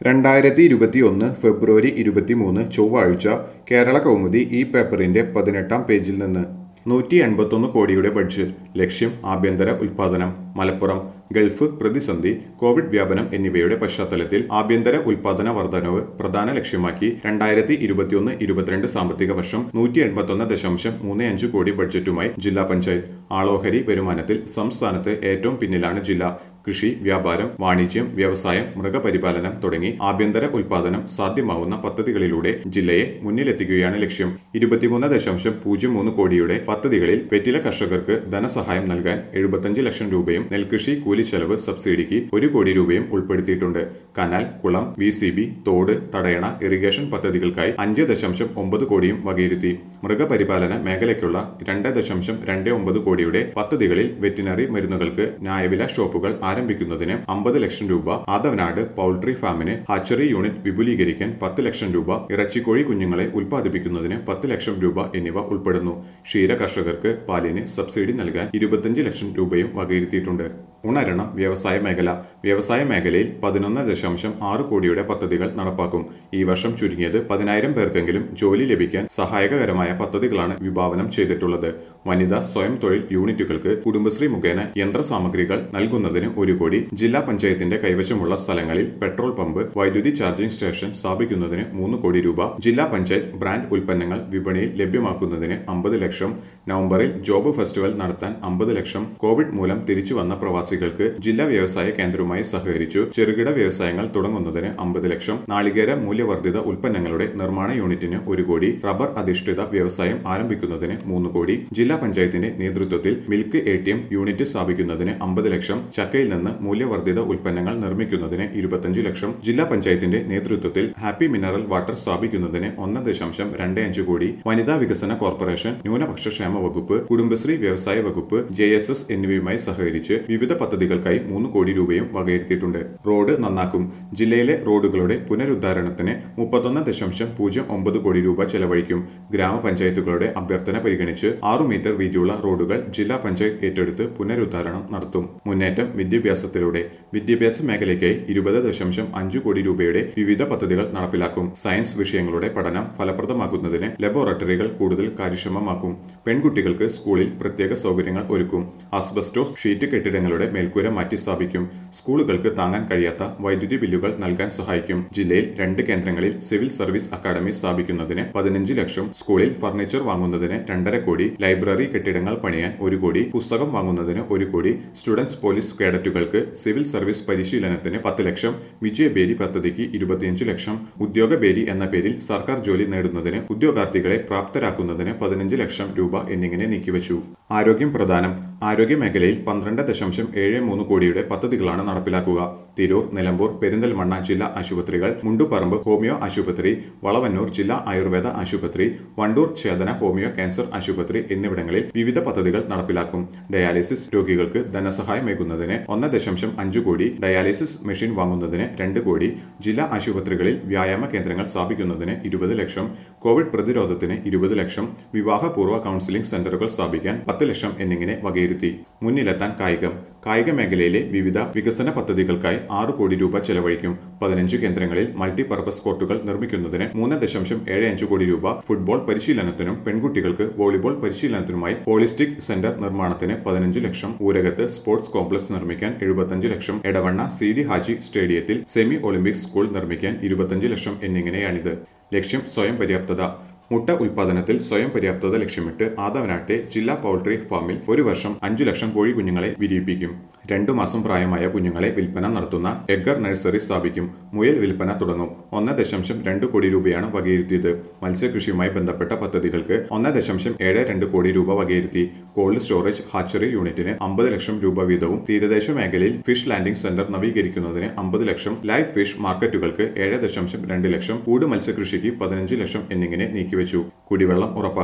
രണ്ടായിരത്തി ഇരുപത്തിയൊന്ന് ഫെബ്രുവരി ഇരുപത്തിമൂന്ന് ചൊവ്വാഴ്ച കേരള കൗമുദി ഈ പേപ്പറിന്റെ പതിനെട്ടാം പേജിൽ നിന്ന് നൂറ്റി എൺപത്തൊന്ന് കോടിയുടെ ബഡ്ജറ്റ് ലക്ഷ്യം ആഭ്യന്തര ഉൽപാദനം മലപ്പുറം ഗൾഫ് പ്രതിസന്ധി കോവിഡ് വ്യാപനം എന്നിവയുടെ പശ്ചാത്തലത്തിൽ ആഭ്യന്തര ഉൽപാദന വർധനവ് പ്രധാന ലക്ഷ്യമാക്കി രണ്ടായിരത്തി ഇരുപത്തിയൊന്ന് ഇരുപത്തിരണ്ട് സാമ്പത്തിക വർഷം നൂറ്റി എൺപത്തൊന്ന് ദശാംശം മൂന്ന് അഞ്ച് കോടി ബഡ്ജറ്റുമായി ജില്ലാ പഞ്ചായത്ത് ആളോഹരി വരുമാനത്തിൽ സംസ്ഥാനത്ത് ഏറ്റവും പിന്നിലാണ് ജില്ല കൃഷി വ്യാപാരം വാണിജ്യം വ്യവസായം മൃഗപരിപാലനം തുടങ്ങി ആഭ്യന്തര ഉൽപാദനം സാധ്യമാവുന്ന പദ്ധതികളിലൂടെ ജില്ലയെ മുന്നിലെത്തിക്കുകയാണ് ലക്ഷ്യം ഇരുപത്തിമൂന്ന് ദശാംശം പൂജ്യം മൂന്ന് കോടിയുടെ പദ്ധതികളിൽ വെറ്റില കർഷകർക്ക് ധനസഹായം നൽകാൻ എഴുപത്തഞ്ച് ലക്ഷം രൂപയും നെൽകൃഷി കൂലിച്ചെലവ് സബ്സിഡിക്ക് ഒരു കോടി രൂപയും ഉൾപ്പെടുത്തിയിട്ടുണ്ട് കനാൽ കുളം വി സി ബി തോട് തടയണ ഇറിഗേഷൻ പദ്ധതികൾക്കായി അഞ്ച് ദശാംശം ഒമ്പത് കോടിയും വകയിരുത്തി മൃഗപരിപാലന മേഖലയ്ക്കുള്ള രണ്ട് ദശാംശം രണ്ട് ഒമ്പത് കോടിയുടെ പദ്ധതികളിൽ വെറ്റിനറി മരുന്നുകൾക്ക് ന്യായവില ഷോപ്പുകൾ ആരംഭിക്കുന്നതിന് അമ്പത് ലക്ഷം രൂപ ആദവനാട് പൗൾട്രി ഫാമിന് ഹാച്ചറി യൂണിറ്റ് വിപുലീകരിക്കാൻ പത്ത് ലക്ഷം രൂപ ഇറച്ചിക്കോഴി കുഞ്ഞുങ്ങളെ ഉൽപ്പാദിപ്പിക്കുന്നതിന് പത്ത് ലക്ഷം രൂപ എന്നിവ ഉൾപ്പെടുന്നു ക്ഷീര കർഷകർക്ക് പാലിന് സബ്സിഡി നൽകാൻ ഇരുപത്തഞ്ച് ലക്ഷം രൂപയും വകയിരുത്തിയിട്ടുണ്ട് ഉണരണം വ്യവസായ മേഖല വ്യവസായ മേഖലയിൽ പതിനൊന്ന് ദശാംശം ആറ് കോടിയുടെ പദ്ധതികൾ നടപ്പാക്കും ഈ വർഷം ചുരുങ്ങിയത് പതിനായിരം പേർക്കെങ്കിലും ജോലി ലഭിക്കാൻ സഹായകരമായ പദ്ധതികളാണ് വിഭാവനം ചെയ്തിട്ടുള്ളത് വനിതാ സ്വയം തൊഴിൽ യൂണിറ്റുകൾക്ക് കുടുംബശ്രീ മുഖേന യന്ത്രസാമഗ്രികൾ നൽകുന്നതിന് ഒരു കോടി ജില്ലാ പഞ്ചായത്തിന്റെ കൈവശമുള്ള സ്ഥലങ്ങളിൽ പെട്രോൾ പമ്പ് വൈദ്യുതി ചാർജിംഗ് സ്റ്റേഷൻ സ്ഥാപിക്കുന്നതിന് മൂന്ന് കോടി രൂപ ജില്ലാ പഞ്ചായത്ത് ബ്രാൻഡ് ഉൽപ്പന്നങ്ങൾ വിപണിയിൽ ലഭ്യമാക്കുന്നതിന് അമ്പത് ലക്ഷം നവംബറിൽ ജോബ് ഫെസ്റ്റിവൽ നടത്താൻ അമ്പത് ലക്ഷം കോവിഡ് മൂലം തിരിച്ചു വന്ന പ്രവാസികൾക്ക് ജില്ലാ വ്യവസായ കേന്ദ്രവുമായി സഹകരിച്ചു ചെറുകിട വ്യവസായങ്ങൾ തുടങ്ങുന്നതിന് അമ്പത് ലക്ഷം നാളികേര മൂല്യവർദ്ധിത ഉൽപ്പന്നങ്ങളുടെ നിർമ്മാണ യൂണിറ്റിന് ഒരു കോടി റബ്ബർ അധിഷ്ഠിത വ്യവസായം ആരംഭിക്കുന്നതിന് മൂന്ന് കോടി ജില്ലാ പഞ്ചായത്തിന്റെ നേതൃത്വത്തിൽ milk A T M unit സ്ഥാപിക്കുന്നതിന് അമ്പത് ലക്ഷം ചക്കയിൽ നിന്ന് മൂല്യവർദ്ധിത ഉൽപ്പന്നങ്ങൾ നിർമ്മിക്കുന്നതിന് ഇരുപത്തഞ്ച് ലക്ഷം ജില്ലാ പഞ്ചായത്തിന്റെ നേതൃത്വത്തിൽ ഹാപ്പി മിനറൽ വാട്ടർ സ്ഥാപിക്കുന്നതിന് ഒന്ന് ദശാംശം രണ്ട് അഞ്ച് കോടി വനിതാ വികസന കോർപ്പറേഷൻ ന്യൂനപക്ഷ ക്ഷേമ വകുപ്പ് കുടുംബശ്രീ വ്യവസായ വകുപ്പ് ജെ എസ് എസ് എന്നിവയുമായി സഹകരിച്ച് വിവിധ പദ്ധതികൾക്കായി മൂന്ന് കോടി രൂപയും വകയിരുത്തിയിട്ടുണ്ട് റോഡ് നന്നാക്കും ജില്ലയിലെ റോഡുകളുടെ പുനരുദ്ധാരണത്തിന് മുപ്പത്തൊന്ന് ദശാംശം പൂജ്യം ഒമ്പത് കോടി രൂപ ചെലവഴിക്കും ഗ്രാമപഞ്ചായത്തുകളുടെ അഭ്യർത്ഥന പരിഗണിച്ച് ആറു മീറ്റർ വീതിയുള്ള റോഡുകൾ ജില്ലാ പഞ്ചായത്ത് ഏറ്റെടുത്ത് പുനരുദ്ധാരണം നടത്തും മുന്നേറ്റം വിദ്യാഭ്യാസത്തിലൂടെ വിദ്യാഭ്യാസ മേഖലയ്ക്കായി ഇരുപത് ദശാംശം അഞ്ച് കോടി രൂപയുടെ വിവിധ പദ്ധതികൾ നടപ്പിലാക്കും സയൻസ് വിഷയങ്ങളുടെ പഠനം ഫലപ്രദമാക്കുന്നതിന് ലബോറട്ടറികൾ കൂടുതൽ കാര്യക്ഷമമാക്കും പെൺകുട്ടികൾക്ക് സ്കൂളിൽ പ്രത്യേക സൗകര്യങ്ങൾ ഒരുക്കും ആസ്ബസ്റ്റോസ് ഷീറ്റ് കെട്ടിടങ്ങളുടെ മേൽക്കൂര മാറ്റി സ്ഥാപിക്കും സ്കൂളുകൾക്ക് താങ്ങാൻ കഴിയാത്ത വൈദ്യുതി ബില്ലുകൾ നൽകാൻ സഹായിക്കും ജില്ലയിൽ രണ്ട് കേന്ദ്രങ്ങളിൽ സിവിൽ സർവീസ് അക്കാദമി സ്ഥാപിക്കുന്നതിന് പതിനഞ്ച് ലക്ഷം സ്കൂളിൽ ഫർണിച്ചർ വാങ്ങുന്നതിന് രണ്ടര കോടി ലൈബ്രറി കെട്ടിടങ്ങൾ പണിയാൻ ഒരു കോടി പുസ്തകം വാങ്ങുന്നതിന് ഒരു കോടി സ്റ്റുഡൻസ് പോലീസ് കേഡറ്റുകൾക്ക് സിവിൽ സർവീസ് പരിശീലനത്തിന് പത്ത് ലക്ഷം വിജയബേരി പദ്ധതിക്ക് ഇരുപത്തിയഞ്ച് ലക്ഷം ഉദ്യോഗബേരി എന്ന പേരിൽ സർക്കാർ ജോലി നേടുന്നതിന് ഉദ്യോഗാർത്ഥികളെ പ്രാപ്തരാക്കുന്നതിന് പതിനഞ്ച് ലക്ഷം രൂപ എന്നിങ്ങനെ നീക്കിവച്ചു ആരോഗ്യം പ്രധാനം ആരോഗ്യ മേഖലയിൽ പന്ത്രണ്ട് ദശാംശം ഏഴ് മൂന്ന് കോടിയുടെ പദ്ധതികളാണ് നടപ്പിലാക്കുക തിരൂർ നിലമ്പൂർ പെരിന്തൽമണ്ണ ജില്ലാ ആശുപത്രികൾ മുണ്ടുപറമ്പ് ഹോമിയോ ആശുപത്രി വളവന്നൂർ ജില്ലാ ആയുർവേദ ആശുപത്രി വണ്ടൂർ ചേതന ഹോമിയോ ക്യാൻസർ ആശുപത്രി എന്നിവിടങ്ങളിൽ വിവിധ പദ്ധതികൾ നടപ്പിലാക്കും ഡയാലിസിസ് രോഗികൾക്ക് ധനസഹായമേകുന്നതിന് ഒന്ന് ദശാംശം അഞ്ച് കോടി ഡയാലിസിസ് മെഷീൻ വാങ്ങുന്നതിന് രണ്ട് കോടി ജില്ലാ ആശുപത്രികളിൽ വ്യായാമ കേന്ദ്രങ്ങൾ സ്ഥാപിക്കുന്നതിന് ഇരുപത് ലക്ഷം കോവിഡ് പ്രതിരോധത്തിന് ഇരുപത് ലക്ഷം വിവാഹപൂർവ്വ കൗൺസിലിംഗ് സെന്ററുകൾ സ്ഥാപിക്കാൻ പത്ത് ലക്ഷം എന്നിങ്ങനെ വകയിരുത്തി മുന്നിലെത്താൻ കായികം കായിക മേഖലയിലെ വിവിധ വികസന പദ്ധതികൾക്കായി ആറ് കോടി രൂപ ചെലവഴിക്കും പതിനഞ്ച് കേന്ദ്രങ്ങളിൽ മൾട്ടിപർപ്പസ് കോർട്ടുകൾ നിർമ്മിക്കുന്നതിന് മൂന്ന് ദശാംശം ഏഴ് അഞ്ച് കോടി രൂപ ഫുട്ബോൾ പരിശീലനത്തിനും പെൺകുട്ടികൾക്ക് വോളിബോൾ പരിശീലനത്തിനുമായി പോളിസ്റ്റിക് സെന്റർ നിർമ്മാണത്തിന് പതിനഞ്ച് ലക്ഷം ഊരകത്ത് സ്പോർട്സ് കോംപ്ലക്സ് നിർമ്മിക്കാൻ എഴുപത്തഞ്ച് ലക്ഷം എടവണ്ണ സീതി ഹാജി സ്റ്റേഡിയത്തിൽ സെമി ഒളിമ്പിക്സ് സ്കൂൾ നിർമ്മിക്കാൻ ഇരുപത്തഞ്ച് ലക്ഷം എന്നിങ്ങനെയാണിത് ലക്ഷ്യം സ്വയം പര്യാപ്തത മുട്ട ഉൽപാദനത്തിൽ സ്വയം പര്യാപ്തത ലക്ഷ്യമിട്ട് ആദവനാട്ടെ ജില്ലാ പൗൾട്രി ഫാമിൽ ഒരു വർഷം അഞ്ചു ലക്ഷം കോഴി കുഞ്ഞുങ്ങളെ വിരിയിപ്പിക്കും രണ്ടു മാസം പ്രായമായ കുഞ്ഞുങ്ങളെ വിൽപ്പന നടത്തുന്ന എഗർ നഴ്സറി സ്ഥാപിക്കും മുയൽ വിൽപ്പന തുടങ്ങും ഒന്ന് ദശാംശം രണ്ട് കോടി രൂപയാണ് വകയിരുത്തിയത് മത്സ്യകൃഷിയുമായി ബന്ധപ്പെട്ട പദ്ധതികൾക്ക് ഒന്ന് ദശാംശം ഏഴ് രണ്ട് കോടി രൂപ വകയിരുത്തി കോൾഡ് സ്റ്റോറേജ് ഹാച്ചറി യൂണിറ്റിന് അമ്പത് ലക്ഷം രൂപ വീതവും തീരദേശ മേഖലയിൽ ഫിഷ് ലാൻഡിംഗ് സെന്റർ നവീകരിക്കുന്നതിന് അമ്പത് ലക്ഷം ലൈവ് ഫിഷ് മാർക്കറ്റുകൾക്ക് ഏഴ് ദശാംശം രണ്ട് ലക്ഷം കൂട് മത്സ്യകൃഷിക്ക് പതിനഞ്ച് ലക്ഷം എന്നിങ്ങനെ നീക്കിവെച്ചു കുടിവെള്ളം ഉറപ്പാക്കും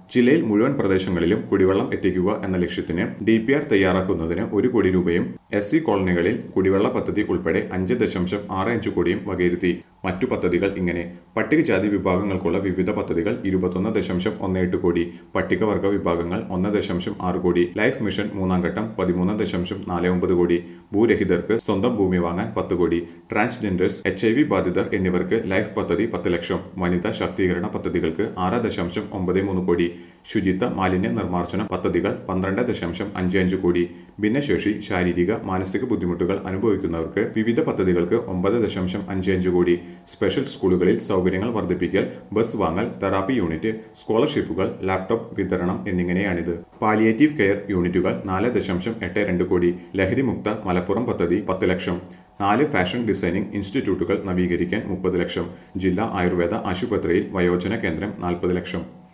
ജില്ലയിൽ മുഴുവൻ പ്രദേശങ്ങളിലും കുടിവെള്ളം എത്തിക്കുക എന്ന ലക്ഷ്യത്തിന് ഡി പി ആർ തയ്യാറാക്കുന്നതിന് ഒരു കോടി രൂപയും എസ് സി കോളനികളിൽ കുടിവെള്ള പദ്ധതി ഉൾപ്പെടെ അഞ്ച് ദശാംശം ആറ് അഞ്ച് കോടിയും വകയിരുത്തി മറ്റു പദ്ധതികൾ ഇങ്ങനെ പട്ടികജാതി വിഭാഗങ്ങൾക്കുള്ള വിവിധ പദ്ധതികൾ ഇരുപത്തൊന്ന് ദശാംശം ഒന്ന് എട്ട് കോടി പട്ടികവർഗ വിഭാഗങ്ങൾ ഒന്ന് ദശാംശം ആറ് കോടി ലൈഫ് മിഷൻ മൂന്നാം ഘട്ടം പതിമൂന്ന് ദശാംശം നാല് ഒമ്പത് കോടി ഭൂരഹിതർക്ക് സ്വന്തം ഭൂമി വാങ്ങാൻ പത്ത് കോടി ട്രാൻസ്ജെൻഡേഴ്സ് എച്ച് ഐ വി ബാധിതർ എന്നിവർക്ക് ലൈഫ് പദ്ധതി പത്ത് ലക്ഷം വനിതാ ശാക്തീകരണ പദ്ധതികൾക്ക് ആറ് ദശാംശം ഒമ്പത് മൂന്ന് കോടി ശുചിത്വ മാലിന്യ നിർമ്മാർജ്ജന പദ്ധതികൾ പന്ത്രണ്ട് ദശാംശം അഞ്ച് അഞ്ച് കോടി ഭിന്നശേഷി ശാരീരിക മാനസിക ബുദ്ധിമുട്ടുകൾ അനുഭവിക്കുന്നവർക്ക് വിവിധ പദ്ധതികൾക്ക് ഒമ്പത് ദശാംശം അഞ്ച് അഞ്ച് കോടി സ്പെഷ്യൽ സ്കൂളുകളിൽ സൗകര്യങ്ങൾ വർദ്ധിപ്പിക്കൽ ബസ് വാങ്ങൽ തെറാപ്പി യൂണിറ്റ് സ്കോളർഷിപ്പുകൾ ലാപ്ടോപ്പ് വിതരണം എന്നിങ്ങനെയാണിത് പാലിയേറ്റീവ് കെയർ യൂണിറ്റുകൾ നാല് ദശാംശം എട്ട് രണ്ട് കോടി ലഹരിമുക്ത മലപ്പുറം പദ്ധതി പത്ത് ലക്ഷം നാല് ഫാഷൻ ഡിസൈനിംഗ് ഇൻസ്റ്റിറ്റ്യൂട്ടുകൾ നവീകരിക്കാൻ മുപ്പത് ലക്ഷം ജില്ലാ ആയുർവേദ ആശുപത്രിയിൽ വയോജന കേന്ദ്രം നാൽപ്പത് ലക്ഷം